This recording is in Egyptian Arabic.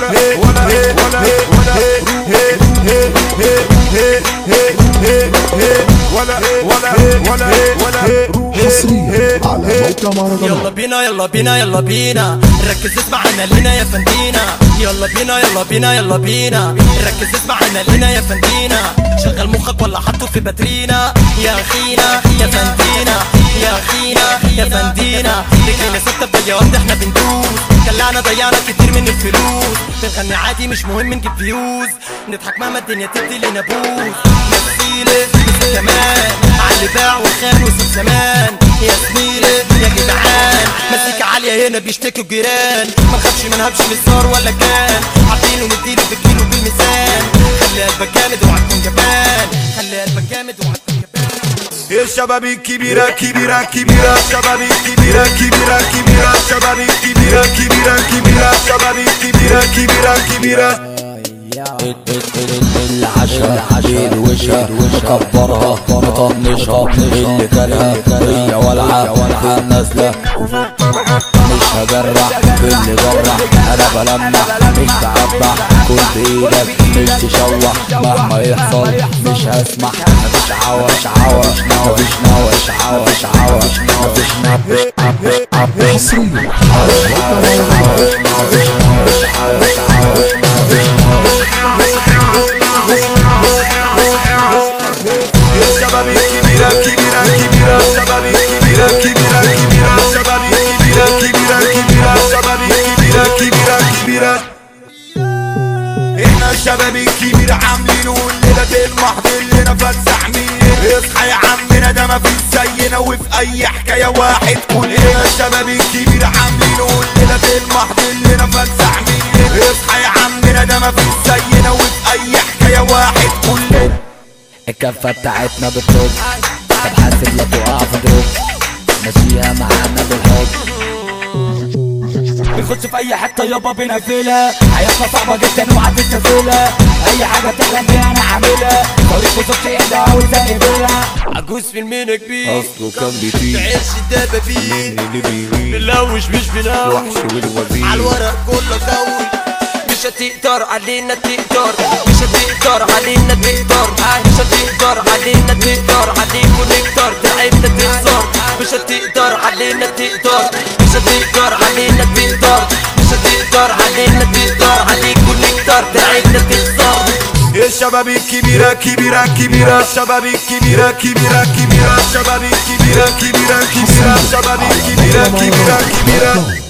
ولا ولا ولا ولا ولا ولا ولا حصريا على موقع يلا مهرجانات بينا يلا بينا يلا بينا ركز اسمع انا لينا يا فندينا يلا بينا يلا بينا يلا بينا ركز اسمع انا لينا يا فندينا شغل مخك ولا حطه في باترينا يا اخينا يا فندينا يا اخينا يا فندينا رجلينا ثابته بجواب احنا بندوس دلعنا ضيعنا كتير من الفلوس بنغني عادي مش مهم نجيب فيوز نضحك مهما الدنيا تدي لنا بوس نفسيلي لسه كمان علي باع وخان وسط زمان يا زميلي يا جدعان مزيكا عالية هنا بيشتكوا الجيران ما نخافش ما نهبش مسار ولا كان عارفين ونديله بالكيلو بالميزان خلي قلبك جامد اوعى تكون جبان خلي قلبك جامد اوعى تكون جبان الشباب الكبيرة كبيرة كبيرة الشباب الكبيرة كبيرة كبيرة الشباب الكبيرة كبيرة كبيرة الشباب الكبيرة كبيرة كبيرة العشرة بالوشة مكبرها مطنشها اللي كارهة هي والعة في النازلة مش هجرح اللي جرح انا بلمح مش بعبع كل بايدك مش تشوح مهما يحصل مش هسمح مفيش عوى مش عوى مش نوى مفيش نوى مش عوى مش عوى مش نوى مفيش نوى حصريا على موقع مهرجانات الشباب الكبيرة كبيرة كبيرة الشباب الكبيرة كبيرة كبيرة الشباب الكبيرة كبيرة كبيرة الشباب الكبيرة كبيرة كبيرة احنا الشباب الكبير عاملين والليلة المحضر لنا فلسع مين اصحى يا عمنا ده مفيش زينا وفي اي حكاية واحد كلنا الشباب الكبير عاملين والليلة المحضر لنا فلسع مين اصحى يا عمنا ده مفيش زينا وفي اي حكاية واحد كلنا الكفة بتاعتنا بتطب طب حاسب لا تقع في دروب ماشيها معانا بالحب بنخش في اي حته يابا بنقفلها حياتنا صعبه جدا وعدت تسهيلها اي حاجه تحلم بيها انا عاملها طريق وصلت عيدها عاوز اقبلها عجوز في المينا كبير اصله كان بيطير بعيش الدبابين اللي بيغير بنلوش مش بناوي والوزير عالورق كله قوي مش هتقدر علينا تقدر مش هتقدر علينا تقدر مش هتقدر علينا تقدر عليكم نقدر تعبنا تخسر مش هتقدر علينا تقدر مش هتقدر علينا تقدر مش هتقدر علينا تقدر عليكم نقدر تعبنا تخسر الشباب الكبيرة كبيرة كبيرة الشباب الكبيرة كبيرة كبيرة الشباب الكبيرة كبيرة كبيرة الشباب الكبيرة كبيرة كبيرة